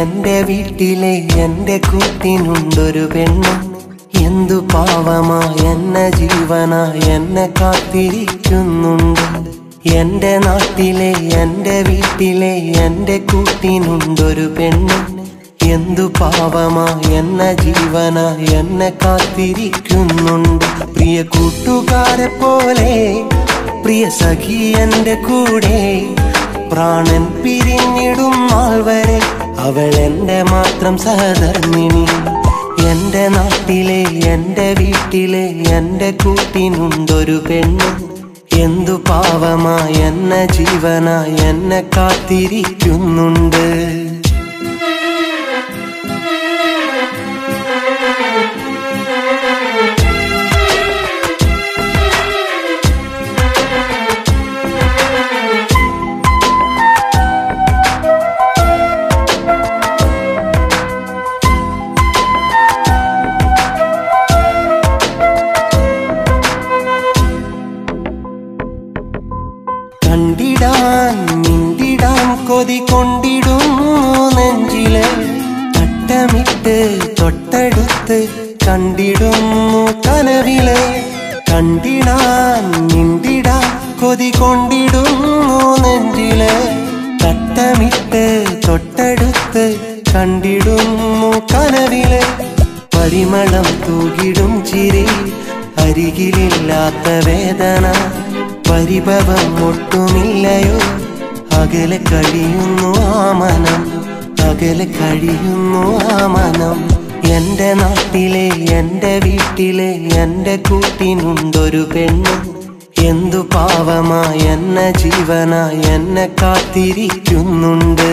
എന്റെ വീട്ടിലെ എന്റെ കൂട്ടിനുണ്ടൊരു പെണ്ണ് എന്തു പാവമാ എന്നെ ജീവനാ എന്നെ കാത്തിരിക്കുന്നുണ്ട് എന്റെ നാട്ടിലെ എന്റെ വീട്ടിലെ എന്റെ കൂട്ടിനുണ്ടൊരു പെണ്ണ് എന്തു പാവമാ എന്ന ജീവന എന്നെ കാത്തിരിക്കുന്നുണ്ട് പ്രിയ കൂട്ടുകാരെ പോലെ പ്രിയ സഖി എന്റെ കൂടെ പ്രാണൻ പിരിഞ്ഞിടും നാൾ വരെ അവൾ എന്റെ മാത്രം സഹധർമ്മിണി എന്റെ നാട്ടിലെ എന്റെ വീട്ടിലെ എന്റെ കൂട്ടിനുണ്ടൊരു പെണ്ണ് എന്തു പാവമാ എന്ന ജീവന എന്നെ കാത്തിരിക്കുന്നുണ്ട് കണ്ടിടാൻ മിണ്ടിടാൻ കൊതി കൊണ്ടിടുന്നു നെഞ്ചില് തട്ടമിട്ട് തൊട്ടടുത്ത് കണ്ടിടുന്നു കനവില് കണ്ടിടാൻ മിണ്ടിടാൻ കൊതി കൊണ്ടിടുന്നു നെഞ്ചില് തട്ടമിട്ട് തൊട്ടടുത്ത് കണ്ടിടുന്നു കനവില് പരിമളം തൂകിടും ചിരി അരികിലില്ലാത്ത വേദന പരിഭവം ഒട്ടുമില്ലയോ അകലെ കഴിയുന്നു ആ മനം അകലെ കഴിയുന്നു ആ മനം എന്റെ നാട്ടിലെ എന്റെ വീട്ടിലെ എന്റെ കൂട്ടിനുണ്ടൊരു പെണ്ണ് എന്തു പാവമാ എന്ന ജീവന എന്നെ കാത്തിരിക്കുന്നുണ്ട്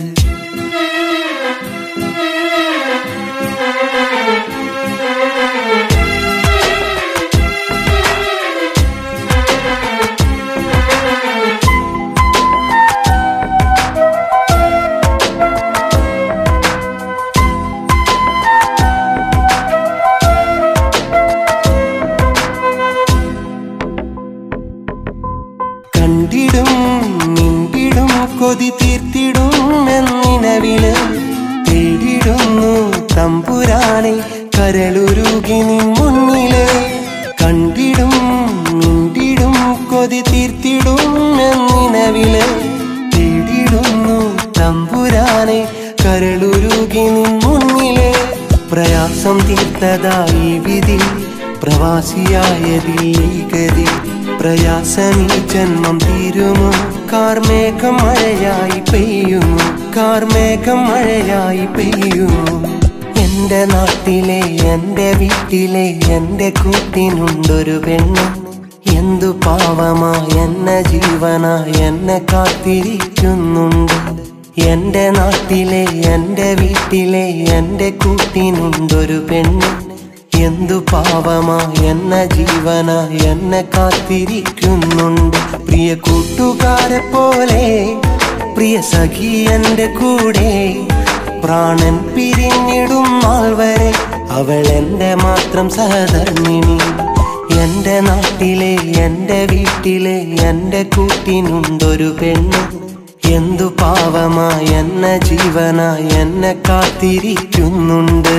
കണ്ടിടും മിണ്ടിടും കൊതി തീർത്തിടും എന്നിനവില് തേടിടുന്നു തമ്പുരാനെ കരളുരുകി നിൻ മുന്നില് കണ്ടിടും മിണ്ടിടും കൊതി തീർത്തിടും എന്നിനവില് തേടിടുന്നു തമ്പുരാനെ കരളുരുകി നിൻ മുന്നില് പ്രയാസം തീർത്തതായി വിധി പ്രവാസിയായതിൽ ഈ ഗതി പ്രയാസമീ ജന്മം തീരുമോ കാർമേഘം മഴയായി പെയ്യുമോ കാർമേഘം മഴയായി പെയ്യുമോ എന്റെ നാട്ടിലെ എന്റെ വീട്ടിലെ എന്റെ കൂട്ടിനുണ്ടൊരു പെണ്ണ് എന്തു പാവമാ എന്ന ജീവന എന്നെ കാത്തിരിക്കുന്നുണ്ട് എന്റെ നാട്ടിലെ എന്റെ വീട്ടിലെ എന്റെ കൂട്ടിനുണ്ടൊരു പെണ്ണ് എന്തു പാവമാ എന്ന ജീവന എന്നെ കാത്തിരിക്കുന്നുണ്ട് പ്രിയ കൂട്ടുകാരെ പോലെ പ്രിയ സഖി എന്റെ കൂടെ പ്രാണൻ പിരിഞ്ഞിടും നാൾ വരെ അവൾ എന്റെ മാത്രം സഹധർമ്മിണി എന്റെ നാട്ടിലെ എന്റെ വീട്ടിലെ എന്റെ കൂട്ടിനുണ്ടൊരു പെണ്ണ് എന്തു പാവമാ എന്ന ജീവന എന്നെ കാത്തിരിക്കുന്നുണ്ട്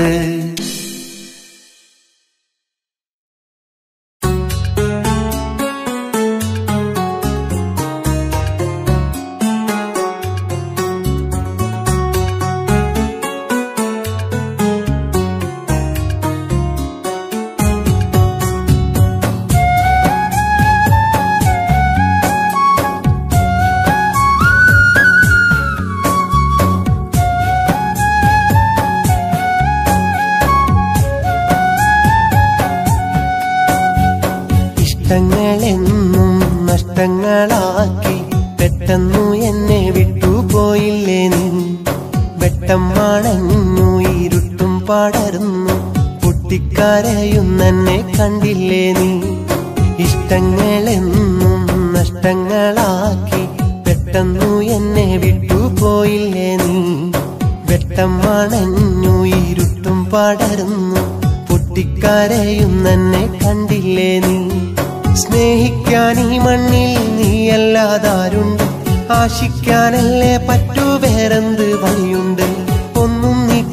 ഇഷ്ടങ്ങളെന്നും നഷ്ടങ്ങളാക്കി പെട്ടെന്നു എന്നെ വിട്ടുപോയില്ലേ നീ വെട്ടം മണഞ്ഞു ഇരുട്ടും പടർന്നു പൊട്ടിക്കരയുന്നെന്നെ കണ്ടില്ലേ നീ ഇഷ്ടങ്ങളെന്നും നഷ്ടങ്ങളാക്കി പെട്ടെന്നു എന്നെ വിട്ടുപോയില്ലേ നീ വെട്ടം മണഞ്ഞു ഇരുട്ടും പടർന്നു പൊട്ടിക്കരയുന്നെന്നെ കണ്ടില്ലേ നീ സ്നേഹിക്കാൻ ഈ മണ്ണിൽ നീയല്ലാതാരുണ്ട് ആശിക്കാനല്ലേ പറ്റൂ വേറെന്ത് വഴിയുണ്ട്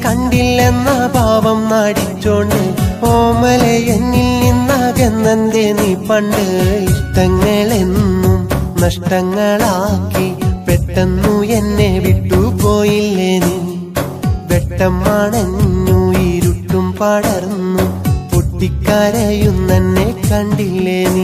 കണ്ടില്ലെന്ന ഭാവം നടിച്ചോണ്ട് ഓമലെ എന്നിൽ നിന്നകന്നെന്തേ നീ പണ്ട് ഇഷ്ടങ്ങളെന്നും നഷ്ടങ്ങളാക്കി പെട്ടെന്നു എന്നെ വിട്ടുപോയില്ലേ നീ വെട്ടം മണഞ്ഞു ഇരുട്ടും പടർന്നു പൊട്ടിക്കരയുന്നെന്നെ കണ്ടില്ലേ നീ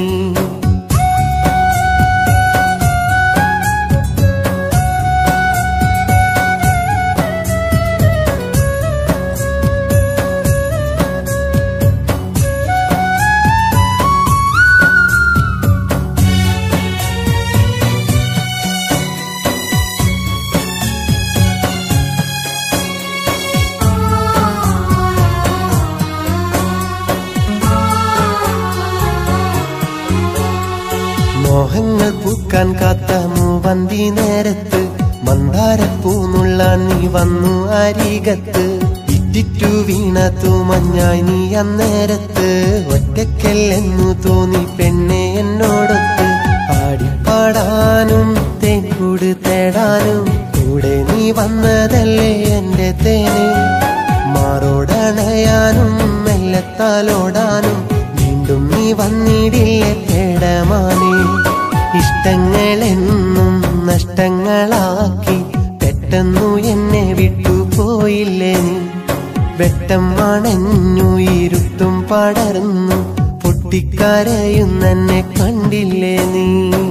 മോഹങ്ങൾ പൂക്കാൻ കാത്ത മൂവന്തി നേരത്ത് മന്ദാരപ്പൂന്നുള്ളാൻ നീ വന്നു അരികത്ത് ഇറ്റിറ്റു വീണ തൂമഞ്ഞായി നീ അന്നേരത്ത് ഒറ്റയ്ക്കല്ലെന്നു തോന്നി പെണ്ണെ എന്നോടൊത്ത് പാടിപ്പാടാനും തേൻകൂട് തേടാനും കൂടെ നീ വന്നതല്ലേ എന്റെ തേന് മാറോടണയാനും മെല്ലത്താലോടാനും വീണ്ടും നീ വന്നിടില്ലേ തേടമാനേ ഇഷ്ടങ്ങളെന്നും നഷ്ടങ്ങളാക്കി പെട്ടെന്നു എന്നെ വിട്ടുപോയില്ലേ നീ വെട്ടം മണഞ്ഞു ഇരുട്ടും പടർന്നു പൊട്ടിക്കരയുന്നെന്നെ കണ്ടില്ലേ നീ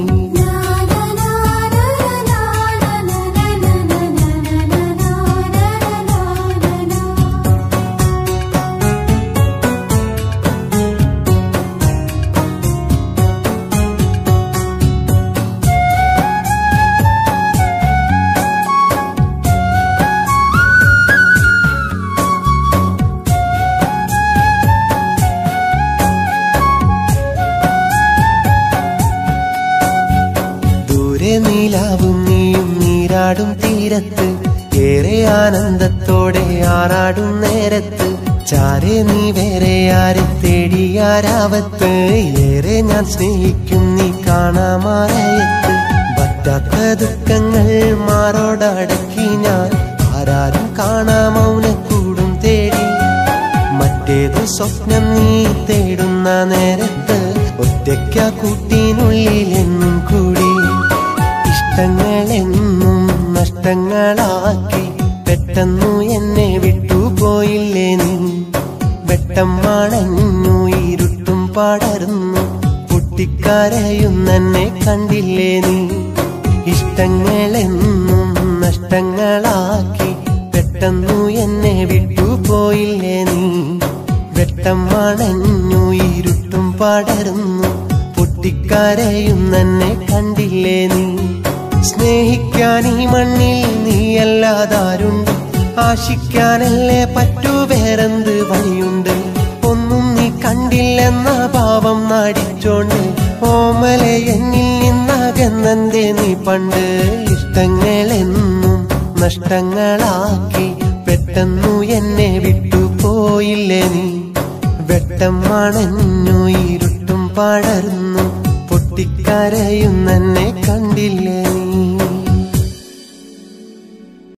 ദൂരെ നീലാവും നീയും നീരാടും തീരത്ത് ഏറെ ആനന്ദത്തോടെ ആറാടും നേരത്ത് ചാരെ നീ വേറെ ആരെ തേടിയാരാവത്ത് ഏറെ ഞാൻ സ്നേഹിക്കും നീ കാണാമാറയത്ത് പറ്റാത്ത ദുഃഖങ്ങൾ മാറോടടക്കി ഞാൻ ആരാരും കാണാ മൗനക്കൂടും തേടി മറ്റേതു സ്വപ്നം നീ തേടുന്ന നേരത്ത് ഒറ്റയ്ക്ക കൂട്ടിനുള്ളിൽ എന്നും കൂടി ഇഷ്ടങ്ങളെന്നും നഷ്ടങ്ങളാക്കി പെട്ടെന്നു എന്നെ വിട്ടുപോയില്ലേ നീ വെട്ടം മണഞ്ഞു ഇരുട്ടും പടർന്നു പൊട്ടിക്കരയുന്നെന്നെ കണ്ടില്ലേ നീ ഇഷ്ടങ്ങളെന്നും നഷ്ടങ്ങളാക്കി പെട്ടെന്നു എന്നെ വിട്ടുപോയില്ലേ നീ വെട്ടം മണഞ്ഞു ഇരുട്ടും പടർന്നു പൊട്ടിക്കരയുന്നെന്നെ കണ്ടില്ലേ നീ സ്നേഹിക്കാൻ ഈ മണ്ണിൽ നീയല്ലാതാരുണ്ട് ആശിക്കാനല്ലേ പറ്റൂ വേറെന്ത് വഴിയുണ്ട് ഒന്നും നീ കണ്ടില്ലെന്ന ഭാവം നടിച്ചോണ്ട് ഓമലെ എന്നിൽ നിന്നകന്നെന്തേ നീ പണ്ട് ഇഷ്ടങ്ങളെന്നും നഷ്ടങ്ങളാക്കി പെട്ടെന്നു എന്നെ വിട്ടുപോയില്ലേ നീ വെട്ടം മണഞ്ഞു ഇരുട്ടും പടർന്നു പൊട്ടിക്കരയുന്നെന്നെ കണ്ടില്ലേ നീ